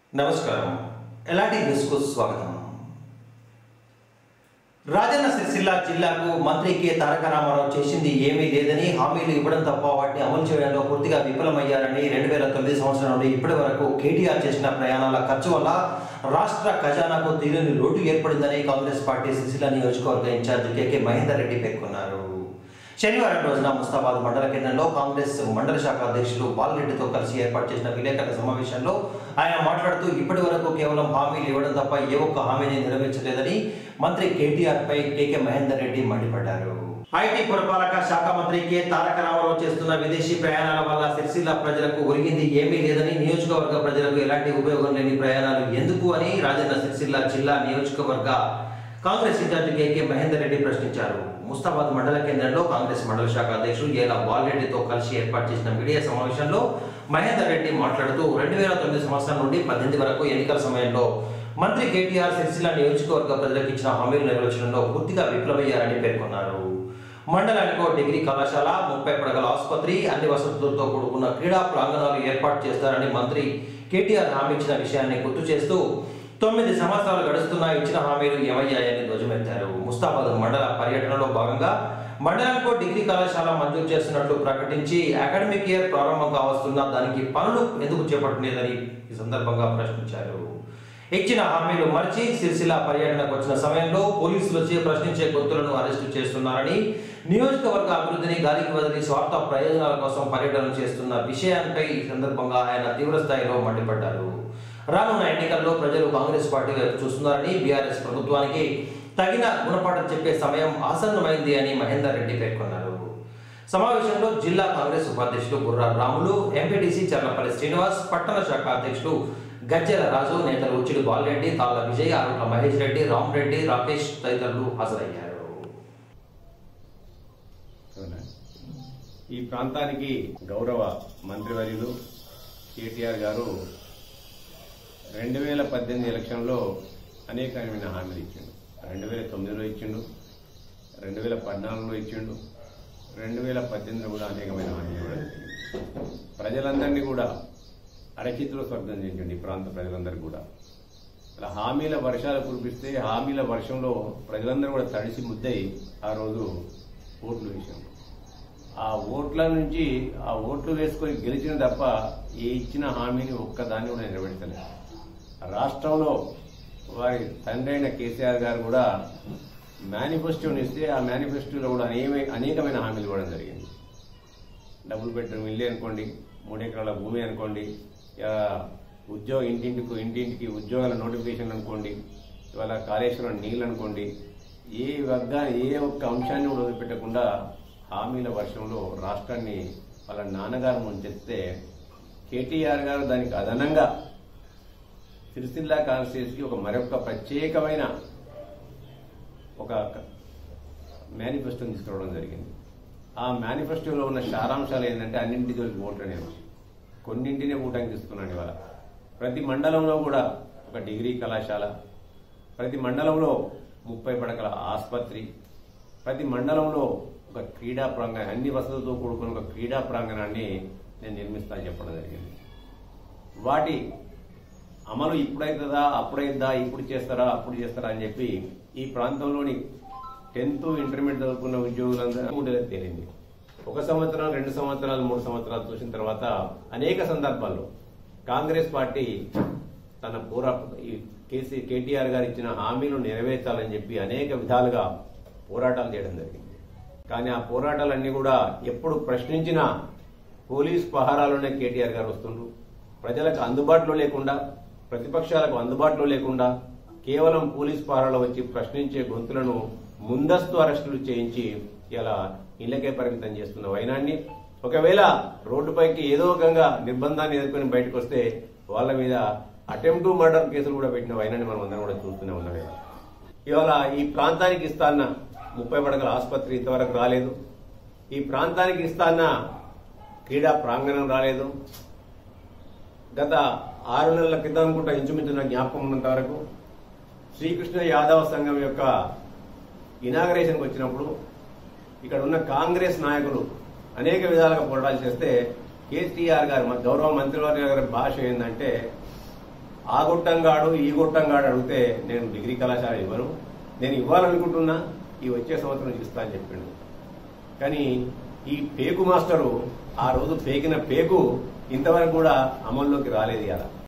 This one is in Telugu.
నమస్కారం ఎలాంటి న్యూస్కు స్వాగతం రాజన్న సిరిసిల్ల జిల్లాకు మంత్రి కె తారక రామారావు చేసింది ఏమీ లేదని హామీలు ఇవ్వడం తప్ప వాటిని అమలు చేయడంలో పూర్తిగా విఫలమయ్యారని రెండు వేల తొమ్మిది సంవత్సరం నుండి ఇప్పటి వరకు కేటీఆర్ చేసిన ప్రయాణాల ఖర్చు వల్ల రాష్ట్ర ఖజానాకు తీరని లోటు ఏర్పడిందని కాంగ్రెస్ పార్టీ సిరిసిల్ల నియోజకవర్గ ఇన్ఛార్జ్ కెకే మహేందర్ రెడ్డి పేర్కొన్నారు శనివారం రోజున ముస్తాబాద్ మండల కేంద్రంలో కాంగ్రెస్ మండల శాఖ అధ్యక్షులు బాలరెడ్డితో కలిసి ఏర్పాటు చేసిన విలేకరుల సమావేశంలో ఆయన మాట్లాడుతూ ఇప్పటి వరకు కేవలం హామీలు ఇవ్వడం తప్ప ఏ ఒక్క హామీని నెరవేర్చలేదని మంత్రి కేటీఆర్ పై కేకే మహేందర్ రెడ్డి మండిపడ్డారు ఐటీ పురపాలక శాఖ మంత్రి కె తారక రామారావు చేస్తున్న విదేశీ ప్రయాణాల వల్ల సిరిసిల్ల ప్రజలకు ఒరిగింది ఏమీ లేదని నియోజకవర్గ ప్రజలకు ఎలాంటి ఉపయోగం లేని ప్రయాణాలు ఎందుకు అని రాజన్న సిరిసిల్ల జిల్లా నియోజకవర్గ కాంగ్రెస్ ఇన్ఛార్జి కేకే మహేందర్ రెడ్డి ప్రశ్నించారు ముస్తాబాద్ మండల కేంద్రంలో కాంగ్రెస్ మండల శాఖ అధ్యక్షులు ఏలా బాలరెడ్డితో కలిసి ఏర్పాటు చేసిన మీడియా సమావేశంలో మహేందర్ రెడ్డి మాట్లాడుతూ రెండు వేల తొమ్మిది సంవత్సరం నుండి పద్దెనిమిది వరకు ఎన్నికల సమయంలో మంత్రి కేటీఆర్ సిరిసిల్ల నియోజకవర్గ ప్రజలకు ఇచ్చిన హామీలు నెరవేర్చడంలో పూర్తిగా విఫలమయ్యారని పేర్కొన్నారు మండలానికి ఓ డిగ్రీ కళాశాల ముప్పై పడగల ఆసుపత్రి అన్ని వసతులతో కూడుకున్న క్రీడా ప్రాంగణాలు ఏర్పాటు చేస్తారని మంత్రి కేటీఆర్ హామీ ఇచ్చిన విషయాన్ని గుర్తు చేస్తూ తొమ్మిది సంవత్సరాలు గడుస్తున్నా ఇచ్చిన హామీలు ఏమయ్యాయని ధ్వజమెత్తారు ముస్తాబాద్ మండల పర్యటనలో భాగంగా మండలానికి డిగ్రీ కళాశాల మంజూరు చేస్తున్నట్లు ప్రకటించి అకాడమిక్ ఇయర్ ప్రారంభం కావస్తున్న దానికి పనులు ఎందుకు చేపట్టలేదని ఈ సందర్భంగా ప్రశ్నించారు ఇచ్చిన హామీలు మరిచి సిరిసిల్ల పర్యటనకు వచ్చిన సమయంలో పోలీసులు వచ్చి ప్రశ్నించే గొంతులను అరెస్టు చేస్తున్నారని నియోజకవర్గ అభివృద్ధిని గాలికి వదిలి స్వార్థ ప్రయోజనాల కోసం పర్యటన చేస్తున్న విషయానికి ఈ సందర్భంగా ఆయన తీవ్ర స్థాయిలో మండిపడ్డారు రానున్న ఎన్నికల్లో ప్రజలు కాంగ్రెస్ పార్టీ వైపు చూస్తున్నారని బీఆర్ఎస్ ప్రభుత్వానికి తగిన గుణపాఠం చెప్పే సమయం ఆసన్నమైంది అని మహేందర్ రెడ్డి పేర్కొన్నారు సమావేశంలో జిల్లా కాంగ్రెస్ ఉపాధ్యక్షులు బుర్రా రాములు ఎంపీటీసీ చర్లపల్లి శ్రీనివాస్ పట్టణ శాఖ అధ్యక్షులు గజ్జెల రాజు నేతలు ఉచ్చిడి బాలరెడ్డి తాళ్ళ విజయ్ ఆరుట్ల మహేష్ రెడ్డి రామరెడ్డి రాకేష్ తదితరులు హాజరయ్యారు అవునా? ఈ ప్రాంతానికి గౌరవ మంత్రివర్యులు కేటీఆర్ గారు రెండు వేల పద్దెనిమిది ఎలక్షన్లో అనేకమైన హామీలు ఇచ్చిండు రెండు వేల తొమ్మిదిలో ఇచ్చిండు రెండు వేల పద్నాలుగులో ఇచ్చిండు రెండు వేల పద్దెనిమిదిలో కూడా అనేకమైన హామీలు ఇవ్వడం జరిగింది. ప్రజలందరినీ కూడా అరచిత్తులో స్వర్గం చేసిండు ఈ ప్రాంత ప్రజలందరికీ కూడా ఇలా హామీల వర్షాలు కురిపిస్తే హామీల వర్షంలో ప్రజలందరూ కూడా తడిసి ముద్దయి ఆ రోజు ఓట్లు వేశారు ఆ ఓట్ల నుంచి ఆ ఓట్లు వేసుకొని గెలిచిన తప్ప ఏ ఇచ్చిన హామీని ఒక్కదాన్ని కూడా నిలబెడతలేదు రాష్ట్రంలో వారి తండ్రి అయిన కేసీఆర్ గారు కూడా మేనిఫెస్టోని ఇస్తే ఆ మేనిఫెస్టోలో కూడా అనేక అనేకమైన హామీలు ఇవ్వడం జరిగింది డబుల్ బెడ్రూమ్ ఇల్లు అనుకోండి మూడు ఎకరాల భూమి అనుకోండి ఆ, ఉద్యోగ ఇంటింటికి ఇంటింటికి ఉద్యోగాల నోటిఫికేషన్ అనుకోండి ఇవాళ కాళేశ్వరం నీళ్ళు అనుకోండి ఏ వర్గ ఏ ఒక్క అంశాన్ని కూడా వదిలిపెట్టకుండా హామీల వర్షంలో రాష్ట్రాన్ని వాళ్ళ నాన్నగారు ముంచెత్తే కేటీఆర్ గారు దానికి అదనంగా సిరిసిల్ల కాన్స్టిట్యూన్సీకి ఒక మరొక ప్రత్యేకమైన ఒక మేనిఫెస్టోని తీసుకురావడం జరిగింది ఆ మేనిఫెస్టోలో ఉన్న సారాంశాలు ఏంటంటే అన్నింటి జోలికి ఓట్లు అనేవి కొన్నింటినే ఊటానికి తీసుకున్నాను ఇవాళ ప్రతి మండలంలో కూడా ఒక డిగ్రీ కళాశాల ప్రతి మండలంలో ముప్పై పడకల ఆసుపత్రి ప్రతి మండలంలో ఒక క్రీడా ప్రాంగణం అన్ని వసతులతో కూడుకున్న ఒక క్రీడా ప్రాంగణాన్ని నేను నిర్మిస్తానని చెప్పడం జరిగింది వాటి అమలు ఇప్పుడైతుందా అప్పుడైద్దా ఇప్పుడు చేస్తారా అప్పుడు చేస్తారా అని చెప్పి ఈ ప్రాంతంలోని టెన్త్ ఇంటర్మీడియట్ చదువుకున్న ఉద్యోగులందరూ కూడా తేలింది ఒక సంవత్సరం రెండు సంవత్సరాలు మూడు సంవత్సరాలు చూసిన తర్వాత అనేక సందర్భాల్లో కాంగ్రెస్ పార్టీ తన పోరా ఈ కేసీ కేటీఆర్ గారు ఇచ్చిన హామీలు నెరవేర్చాలని చెప్పి అనేక విధాలుగా పోరాటాలు చేయడం జరిగింది కానీ ఆ పోరాటాలన్నీ కూడా ఎప్పుడు ప్రశ్నించినా పోలీస్ పహారాలోనే కేటీఆర్ గారు వస్తుండ్రు ప్రజలకు అందుబాటులో లేకుండా ప్రతిపక్షాలకు అందుబాటులో లేకుండా కేవలం పోలీస్ పహారాలో వచ్చి ప్రశ్నించే గొంతులను ముందస్తు అరెస్టులు చేయించి ఇలా ఇళ్లకే పరిమితం చేస్తున్న వైనాన్ని ఒకవేళ రోడ్డుపైకి ఏదో రకంగా నిర్బంధాన్ని ఎదుర్కొని బయటకు వస్తే వాళ్ళ మీద అటెంప్ట్ టు మర్డర్ కేసులు కూడా పెట్టిన వైనాన్ని మనం అందరం కూడా చూస్తూనే ఉన్నాం ఇవాళ. ఇవాళ ఈ ప్రాంతానికి ఇస్తాన్న ముప్పై పడగల ఆసుపత్రి ఇంతవరకు రాలేదు ఈ ప్రాంతానికి ఇస్తాన్న క్రీడా ప్రాంగణం రాలేదు గత ఆరు నెలల క్రితం అనుకుంటా ఇంచుమించు నాకు జ్ఞాపకం ఉన్నంత వరకు శ్రీకృష్ణ యాదవ సంఘం యొక్క ఇనాగరేషన్కి వచ్చినప్పుడు ఇక్కడ ఉన్న కాంగ్రెస్ నాయకులు అనేక విధాలుగా పోరాటాలు చేస్తే కేసీఆర్ గారు మన గౌరవ మంత్రివర్గ గారి భాష ఏంటంటే ఆ గొట్టంగాడు ఈ గొట్టంగాడు అడిగితే నేను డిగ్రీ కళాశాల ఇవ్వను నేను ఇవ్వాలనుకుంటున్నా ఈ వచ్చే సంవత్సరం ఇస్తా అని చెప్పిండు కానీ ఈ పేకు మాస్టరు ఆ రోజు పేకిన పేకు ఇంతవరకు కూడా అమల్లోకి రాలేదు ఇలా